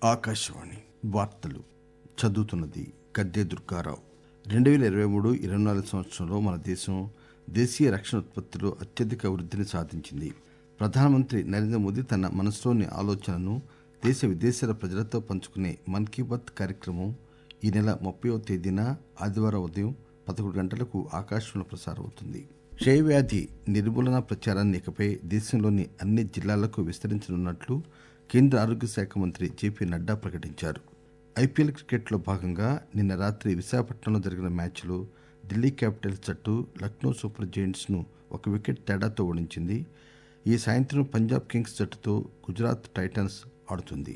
ఆకాశవాణి వార్తలు చదువుతున్నది గద్దె దుర్గారావు రెండు వేల ఇరవై మూడు ఇరవై నాలుగు సంవత్సరంలో మన దేశం దేశీయ రక్షణ ఉత్పత్తిలో అత్యధిక వృద్ధిని సాధించింది ప్రధానమంత్రి నరేంద్ర మోదీ తన మనసులోని ఆలోచనను దేశ విదేశాల ప్రజలతో పంచుకునే మన్ కీ బాత్ కార్యక్రమం ఈ నెల ముప్పైవ తేదీన ఆదివారం ఉదయం పదకొండు గంటలకు ఆకాశవాణిలో ప్రసారమవుతుంది క్షయవ్యాధి నిర్మూలన ప్రచారాన్ని ఇకపై దేశంలోని అన్ని జిల్లాలకు విస్తరించనున్నట్లు కేంద్ర ఆరోగ్య శాఖ మంత్రి జేపీ నడ్డా ప్రకటించారు ఐపీఎల్ క్రికెట్లో భాగంగా నిన్న రాత్రి విశాఖపట్నంలో జరిగిన మ్యాచ్లో ఢిల్లీ క్యాపిటల్స్ జట్టు లక్నో సూపర్ జైంట్స్ ను ఒక వికెట్ తేడాతో ఓడించింది ఈ సాయంత్రం పంజాబ్ కింగ్స్ జట్టుతో గుజరాత్ టైటన్స్ ఆడుతుంది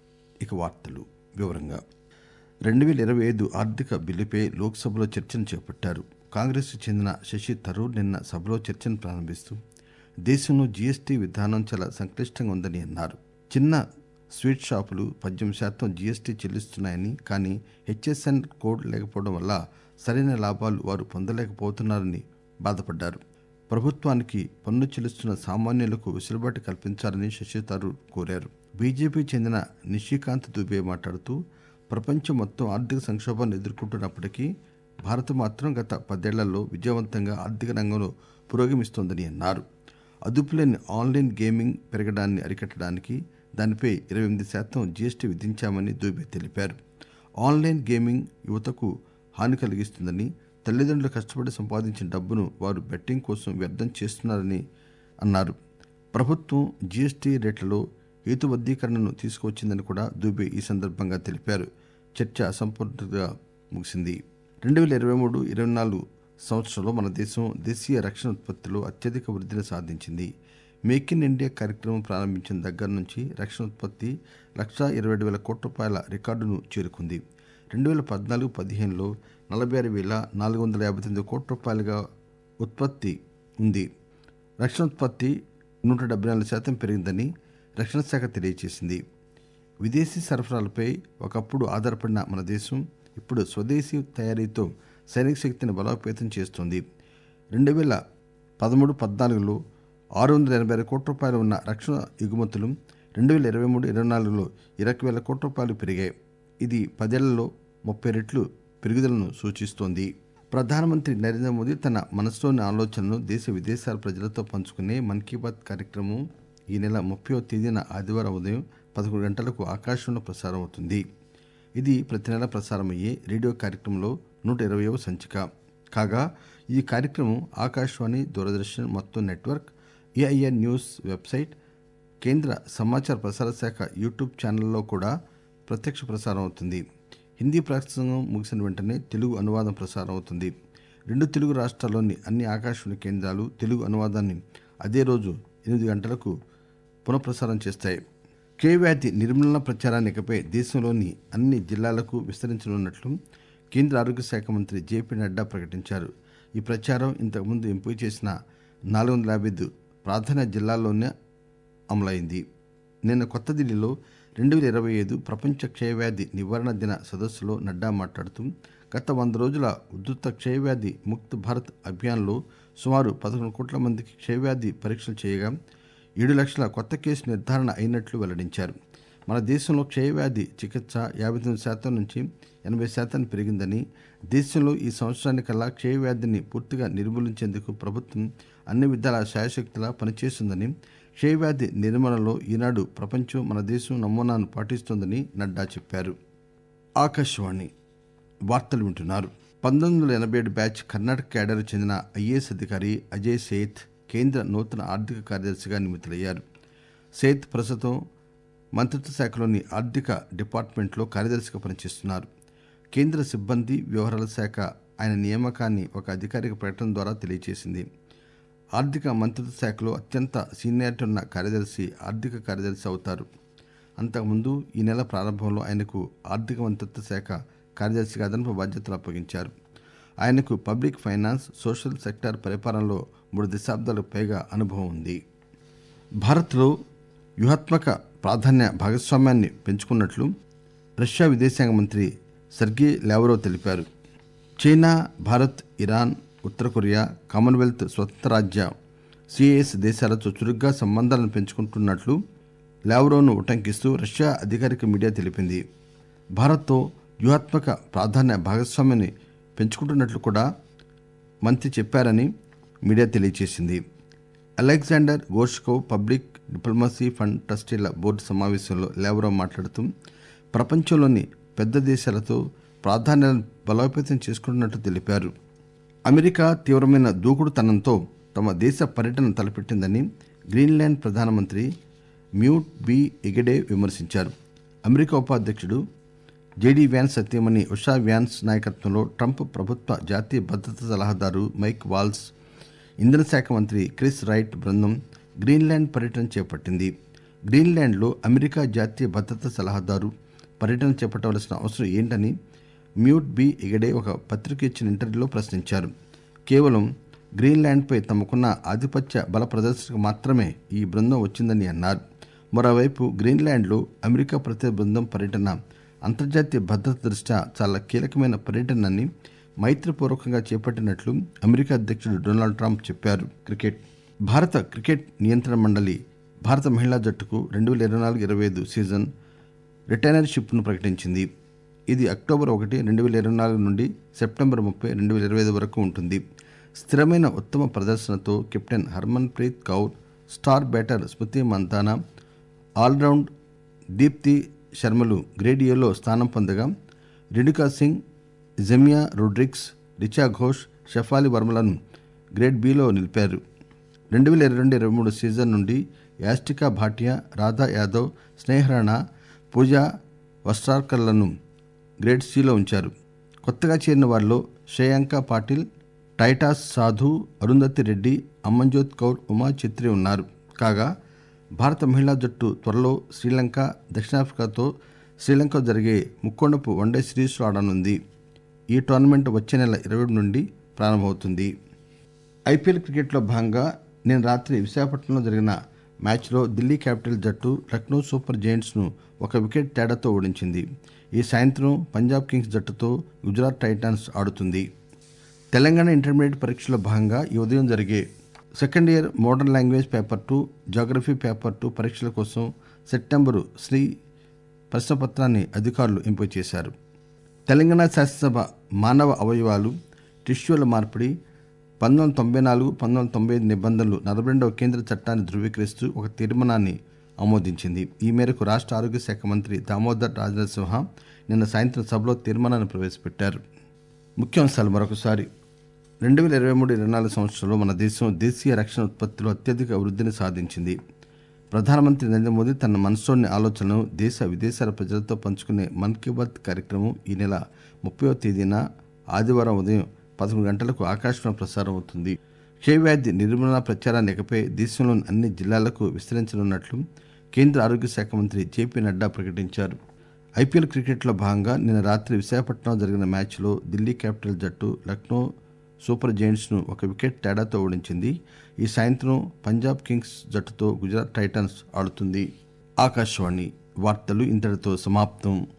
ఇక వార్తలు వివరంగా రెండు వేల ఇరవై ఐదు ఆర్థిక బిల్లుపై లోక్సభలో చర్చను చేపట్టారు కాంగ్రెస్ చెందిన శశి థరూర్ నిన్న సభలో చర్చను ప్రారంభిస్తూ దేశంలో జీఎస్టీ విధానం చాలా సంక్లిష్టంగా ఉందని అన్నారు చిన్న స్వీట్ షాపులు పద్దెనిమిది శాతం జీఎస్టీ చెల్లిస్తున్నాయని కానీ హెచ్ఎస్ఎన్ కోడ్ లేకపోవడం వల్ల సరైన లాభాలు వారు పొందలేకపోతున్నారని బాధపడ్డారు ప్రభుత్వానికి పన్ను చెల్లిస్తున్న సామాన్యులకు వెసులుబాటు కల్పించాలని శశి థరూర్ కోరారు బీజేపీ చెందిన నిషికాంత్ దుబే మాట్లాడుతూ ప్రపంచం మొత్తం ఆర్థిక సంక్షోభాన్ని ఎదుర్కొంటున్నప్పటికీ భారత్ మాత్రం గత పదేళ్లలో విజయవంతంగా ఆర్థిక రంగంలో పురోగమిస్తోందని అన్నారు అదుపులేని ఆన్లైన్ గేమింగ్ పెరగడాన్ని అరికట్టడానికి దానిపై ఇరవై ఎనిమిది శాతం జీఎస్టీ విధించామని దూబే తెలిపారు ఆన్లైన్ గేమింగ్ యువతకు హాని కలిగిస్తుందని తల్లిదండ్రులు కష్టపడి సంపాదించిన డబ్బును వారు బెట్టింగ్ కోసం వ్యర్థం చేస్తున్నారని అన్నారు ప్రభుత్వం జీఎస్టీ రేట్లలో హేతుబద్దీకరణను తీసుకువచ్చిందని కూడా దూబే ఈ సందర్భంగా తెలిపారు చర్చ అసంపూర్తిగా ముగిసింది రెండు వేల ఇరవై మూడు ఇరవై నాలుగు సంవత్సరంలో మన దేశం దేశీయ రక్షణ ఉత్పత్తిలో అత్యధిక వృద్ధిని సాధించింది మేక్ ఇన్ ఇండియా కార్యక్రమం ప్రారంభించిన దగ్గర నుంచి రక్షణ ఉత్పత్తి లక్షా ఇరవై ఏడు వేల కోట్ల రూపాయల రికార్డును చేరుకుంది రెండు వేల పద్నాలుగు పదిహేనులో నలభై ఆరు వేల నాలుగు వందల యాభై తొమ్మిది కోట్ల రూపాయలుగా ఉత్పత్తి ఉంది రక్షణ ఉత్పత్తి నూట డెబ్బై నాలుగు శాతం పెరిగిందని రక్షణ శాఖ తెలియజేసింది విదేశీ సరఫరాలపై ఒకప్పుడు ఆధారపడిన మన దేశం ఇప్పుడు స్వదేశీ తయారీతో సైనిక శక్తిని బలోపేతం చేస్తోంది రెండు వేల పదమూడు పద్నాలుగులో ఆరు వందల ఎనభై ఆరు కోట్ల రూపాయలు ఉన్న రక్షణ ఎగుమతులు రెండు వేల ఇరవై మూడు ఇరవై నాలుగులో ఇరవై వేల కోట్ల రూపాయలు పెరిగాయి ఇది పదేళ్లలో ముప్పై రెట్లు పెరుగుదలను సూచిస్తోంది ప్రధానమంత్రి నరేంద్ర మోదీ తన మనసులోని ఆలోచనను దేశ విదేశాల ప్రజలతో పంచుకునే మన్ కీ బాత్ కార్యక్రమం ఈ నెల ముప్పైవ తేదీన ఆదివారం ఉదయం పదకొండు గంటలకు ఆకాశంలో ప్రసారం అవుతుంది ఇది ప్రతి నెల ప్రసారమయ్యే రేడియో కార్యక్రమంలో నూట ఇరవయవ సంచిక కాగా ఈ కార్యక్రమం ఆకాశవాణి దూరదర్శన్ మొత్తం నెట్వర్క్ ఏఐఆర్ న్యూస్ వెబ్సైట్ కేంద్ర సమాచార ప్రసార శాఖ యూట్యూబ్ ఛానల్లో కూడా ప్రత్యక్ష ప్రసారం అవుతుంది హిందీ ప్రసంగం ముగిసిన వెంటనే తెలుగు అనువాదం ప్రసారం అవుతుంది రెండు తెలుగు రాష్ట్రాల్లోని అన్ని ఆకాశవాణి కేంద్రాలు తెలుగు అనువాదాన్ని అదే రోజు ఎనిమిది గంటలకు పునఃప్రసారం చేస్తాయి కే వ్యాధి నిర్మూలన ప్రచారాన్ని ఇకపై దేశంలోని అన్ని జిల్లాలకు విస్తరించనున్నట్లు కేంద్ర ఆరోగ్య శాఖ మంత్రి జేపీ నడ్డా ప్రకటించారు ఈ ప్రచారం ఇంతకుముందు ఎంపిక చేసిన నాలుగు వందల యాభై ఐదు ప్రాధాన్య జిల్లాల్లోనే అమలైంది నిన్న కొత్త ఢిల్లీలో రెండు వేల ఇరవై ఐదు ప్రపంచ క్షయవ్యాధి నివారణ దిన సదస్సులో నడ్డా మాట్లాడుతూ గత వంద రోజుల ఉధృత క్షయవ్యాధి ముక్త్ భారత్ అభియాన్లో సుమారు పదకొండు కోట్ల మందికి క్షయవ్యాధి పరీక్షలు చేయగా ఏడు లక్షల కొత్త కేసు నిర్ధారణ అయినట్లు వెల్లడించారు మన దేశంలో క్షయవ్యాధి చికిత్స యాభై తొమ్మిది శాతం నుంచి ఎనభై శాతం పెరిగిందని దేశంలో ఈ సంవత్సరానికల్లా క్షయవ్యాధిని పూర్తిగా నిర్మూలించేందుకు ప్రభుత్వం అన్ని విధాల శాయశక్తిలా పనిచేస్తుందని క్షయవ్యాధి నిర్మూలనలో ఈనాడు ప్రపంచం మన దేశం నమూనాను పాటిస్తోందని నడ్డా చెప్పారు ఆకాశవాణి వార్తలు వింటున్నారు పంతొమ్మిది వందల ఎనభై ఏడు బ్యాచ్ కర్ణాటక క్యాడర్ చెందిన ఐఏఎస్ అధికారి అజయ్ సేత్ కేంద్ర నూతన ఆర్థిక కార్యదర్శిగా నియమితులయ్యారు సేత్ ప్రస్తుతం మంత్రిత్వ శాఖలోని ఆర్థిక డిపార్ట్మెంట్లో కార్యదర్శిగా పనిచేస్తున్నారు కేంద్ర సిబ్బంది వ్యవహారాల శాఖ ఆయన నియామకాన్ని ఒక అధికారిక ప్రకటన ద్వారా తెలియజేసింది ఆర్థిక మంత్రిత్వ శాఖలో అత్యంత సీనియారిటీ ఉన్న కార్యదర్శి ఆర్థిక కార్యదర్శి అవుతారు అంతకుముందు ఈ నెల ప్రారంభంలో ఆయనకు ఆర్థిక మంత్రిత్వ శాఖ కార్యదర్శిగా అదనపు బాధ్యతలు అప్పగించారు ఆయనకు పబ్లిక్ ఫైనాన్స్ సోషల్ సెక్టార్ పరిపాలనలో మూడు దశాబ్దాలకు పైగా అనుభవం ఉంది భారత్లో వ్యూహాత్మక ప్రాధాన్య భాగస్వామ్యాన్ని పెంచుకున్నట్లు రష్యా విదేశాంగ మంత్రి సెర్గీ లావ్రోవ్ తెలిపారు చైనా భారత్ ఇరాన్ ఉత్తర కొరియా కామన్వెల్త్ స్వతంత్ర రాజ్య సిఐఎస్ దేశాలతో చురుగ్గా సంబంధాలను పెంచుకుంటున్నట్లు లావ్రోవ్ను ఉటంకిస్తూ రష్యా అధికారిక మీడియా తెలిపింది భారత్తో వ్యూహాత్మక ప్రాధాన్య భాగస్వామ్యాన్ని పెంచుకుంటున్నట్లు కూడా మంత్రి చెప్పారని మీడియా తెలియజేసింది Alexander Gorshkov public diplomacy fund ట్రస్టీల బోర్డు సమావేశంలో లావ్రోవ్ మాట్లాడుతూ ప్రపంచంలోని పెద్ద దేశాలతో ప్రాధాన్యాలను బలోపేతం చేసుకుంటున్నట్లు తెలిపారు అమెరికా తీవ్రమైన దూకుడుతనంతో తమ దేశ పర్యటన తలపెట్టిందని గ్రీన్లాండ్ ప్రధానమంత్రి మ్యూట్ బి ఎగడే విమర్శించారు అమెరికా ఉపాధ్యక్షుడు జేడీ వ్యాన్స్ సత్యమణి ఉషా వ్యాన్స్ నాయకత్వంలో ట్రంప్ ప్రభుత్వ జాతీయ భద్రతా సలహాదారు మైక్ వాల్స్ ఇంధన శాఖ మంత్రి క్రిస్ రైట్ బృందం గ్రీన్లాండ్ పర్యటన చేపట్టింది గ్రీన్లాండ్లో అమెరికా జాతీయ భద్రతా సలహాదారు పర్యటన చేపట్టవలసిన అవసరం ఏంటని మ్యూట్ బి ఎగడే ఒక పత్రిక ఇచ్చిన ఇంటర్వ్యూలో ప్రశ్నించారు కేవలం గ్రీన్లాండ్పై తమకున్న ఆధిపత్య బల ప్రదర్శనకు మాత్రమే ఈ బృందం వచ్చిందని అన్నారు మరోవైపు గ్రీన్లాండ్లో అమెరికా ప్రతినిధి బృందం పర్యటన అంతర్జాతీయ భద్రత దృష్ట్యా చాలా కీలకమైన పర్యటనని మైత్రిపూర్వకంగా చేపట్టినట్లు అమెరికా అధ్యక్షుడు డొనాల్డ్ ట్రంప్ చెప్పారు క్రికెట్ భారత క్రికెట్ నియంత్రణ మండలి భారత మహిళా జట్టుకు రెండు వేల ఇరవై నాలుగు ఇరవై ఐదు సీజన్ రిటైనర్షిప్ను ప్రకటించింది ఇది అక్టోబర్ ఒకటి రెండు వేల ఇరవై నాలుగు నుండి సెప్టెంబర్ ముప్పై రెండు వేల ఇరవై ఐదు వరకు ఉంటుంది స్థిరమైన ఉత్తమ ప్రదర్శనతో captain Harmanpreet Kaur star batter Smriti Mandhana all round Deepti శర్మలు గ్రేడ్ ఏలో స్థానం పొందగా రేణుకా సింగ్ జమియా రోడ్రిక్స్ రిచా ఘోష్ షఫాలి వర్మలను గ్రేడ్ బిలో నిలిపారు రెండు వేల ఇరవై రెండు ఇరవై మూడు సీజన్ నుండి యాస్టికా భాటియా రాధా యాదవ్ స్నేహరాణా పూజా వస్ట్రాకర్లను గ్రేడ్ సిలో ఉంచారు కొత్తగా చేరిన వారిలో శ్రేయాంక పాటిల్ టైటాస్ సాధు అరుంధతి రెడ్డి అమ్మంజోత్ కౌర్ ఉమా చిత్రి ఉన్నారు కాగా భారత మహిళా జట్టు త్వరలో శ్రీలంక దక్షిణాఫ్రికాతో శ్రీలంక జరిగే ముక్కోండపు వన్డే సిరీస్లో ఆడనుంది ఈ టోర్నమెంట్ వచ్చే నెల ఇరవై నుండి ప్రారంభమవుతుంది ఐపీఎల్ క్రికెట్లో భాగంగా నిన్న రాత్రి విశాఖపట్నంలో జరిగిన మ్యాచ్లో ఢిల్లీ క్యాపిటల్ జట్టు లక్నో సూపర్ జైంట్స్ను ఒక వికెట్ తేడాతో ఓడించింది ఈ సాయంత్రం పంజాబ్ కింగ్స్ జట్టుతో గుజరాత్ టైటాన్స్ ఆడుతుంది తెలంగాణ ఇంటర్మీడియట్ పరీక్షలో భాగంగా ఈ ఉదయం జరిగే second year modern language paper two geography paper two పరీక్షల కోసం సెప్టెంబరు శ్రీ ప్రశ్నపత్రాన్ని అధికారులు ఎంపిక చేశారు తెలంగాణ శాసనసభ మానవ అవయవాలు టిష్యూల మార్పిడి పంతొమ్మిది వందల తొంభై నాలుగు పంతొమ్మిది వందల తొంభై ఐదు నిబంధనలు నలభై రెండవ కేంద్ర చట్టాన్ని ధృవీకరిస్తూ ఒక తీర్మానాన్ని ఆమోదించింది ఈ మేరకు రాష్ట్ర ఆరోగ్య శాఖ మంత్రి దామోదర్ రాజనరసింహ నిన్న సాయంత్రం సభలో తీర్మానాన్ని ప్రవేశపెట్టారు ముఖ్యాంశాలు మరొకసారి రెండు వేల ఇరవై మూడు ఇరవై నాలుగు సంవత్సరంలో మన దేశం దేశీయ రక్షణ ఉత్పత్తిలో అత్యధిక వృద్ధిని సాధించింది ప్రధానమంత్రి నరేంద్ర మోదీ తన మనసులోని ఆలోచనను దేశ విదేశాల ప్రజలతో పంచుకునే మన్ కీ బాత్ కార్యక్రమం ఈ నెల ముప్పైవ తేదీన ఆదివారం ఉదయం పదకొండు గంటలకు ఆకాశవాణి ప్రసారం అవుతుంది క్షయవ్యాధి నిర్మూలన ప్రచారాన్ని ఇకపై దేశంలోని అన్ని జిల్లాలకు విస్తరించనున్నట్లు కేంద్ర ఆరోగ్య శాఖ మంత్రి జేపీ నడ్డా ప్రకటించారు ఐపీఎల్ క్రికెట్లో భాగంగా నిన్న రాత్రి విశాఖపట్నంలో జరిగిన మ్యాచ్లో ఢిల్లీ క్యాపిటల్ జట్టు లక్నో సూపర్ జైంట్స్ను ఒక వికెట్ తేడాతో ఓడించింది ఈ సాయంత్రం పంజాబ్ కింగ్స్ జట్టుతో గుజరాత్ టైటన్స్ ఆడుతుంది ఆకాశవాణి వార్తలు ఇంతటితో సమాప్తం